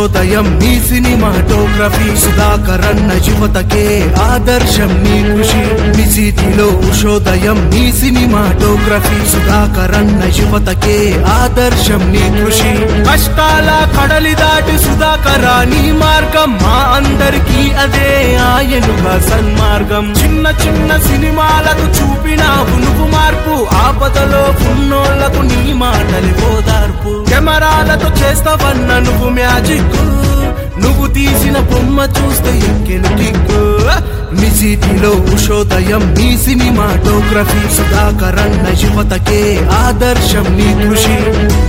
ఉషోదయం నీ సినిమాటోగ్రఫీ సుధాకరన్న యువతకే ఆదర్శం నీ కృషి నిశీతిలో ఉషోదయం నీ సినిమాటోగ్రఫీ సుధాకరన్న యువతకే ఆదర్శం నీ కృషి కష్టాల కడలి దాటి సుధాకర నీ మార్గం మా అందరికీ అదే ఆయనుగా సన్మార్గం చిన్న చిన్న సినిమాలకు చూపిన నువ్వు మార్పు ఆపదలో ఉన్నోళ్లకు నీ మాటలి ఓదార్పు కెమెరాలతో చేస్తావన్న నువ్వు మ్యాజిక్ నువ్వు తీసిన బొమ్మ చూస్తే ఎక్కెను కిక్కు నిశీతిలో ఉషోదయం నీ సినిమాటోగ్రఫీ సుధాకరన్న యువతకే ఆదర్శం నీ కృషి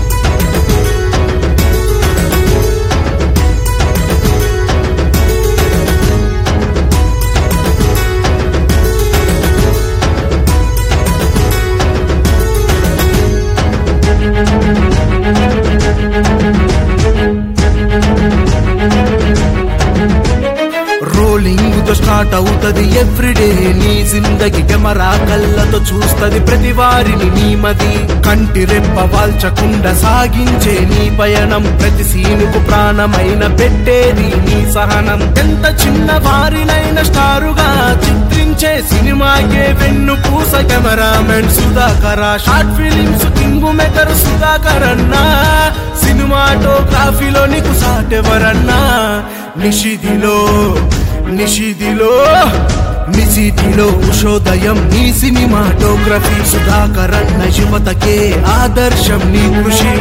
రోలింగ్ తో స్టార్ట్ అవుతది ఎవ్రీడే నీ జిందగి కెమెరా కళ్ళతో చూస్తది ప్రతి వారిని నీ మది కంటి రెప్ప వాల్చకుండా సాగించే నీ పయనం ప్రతి సీనుకు ప్రాణమైన పెట్టేది నీ సహనం ఎంత చిన్న వారినైన స్టారుగా చిత్రించే సినిమాకే వెన్ను పూస cameraman Sudhakara short films king మెకరు సుధాకర్ అన్నా సినిమాటోగ్రఫీలో నీకు సాటెవరన్నా నిషిదిలో నిషిదిలో నిశీతిలో ఉషోదయం నీ సినిమాటోగ్రఫీ సుధాకరన్న యువతకే ఆదర్శం నీ కృషి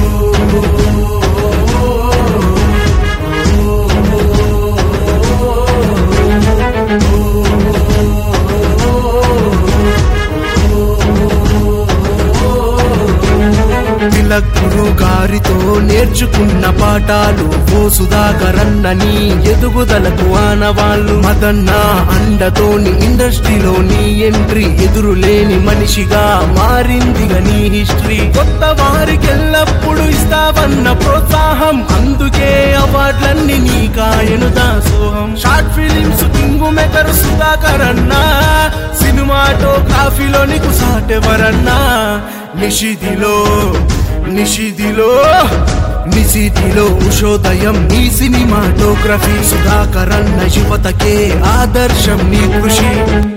తిలక్ గురు గారితో నేర్చుకున్న పాఠాలు ఓ సుధాకరన్న నీ ఎదుగుదలకు ఆనవాళ్ళు మదన్న అండతోని ఇండస్ట్రీలో నీ ఎంట్రీ ఎదురులేని మనిషిగా మారిందిగా నీ హిస్టరీ కొత్త వారికి ఎల్లప్పుడు ఇస్తావన్న ప్రోత్సాహం అందుకే అవార్డులన్నీ నీ కాయను దాసోహం షార్ట్ ఫిలిమ్స్ కింగు మెకరు సుధాకరన్న సినిమాటోగ్రఫీలో నీకు సాటెవరన్నా నిషిదిలో నిషిదిలో నిశీతిలో ఉషోదయం నీ సినిమాటోగ్రఫీ సుధాకరన్న యువతకే ఆదర్శం నీ కృషి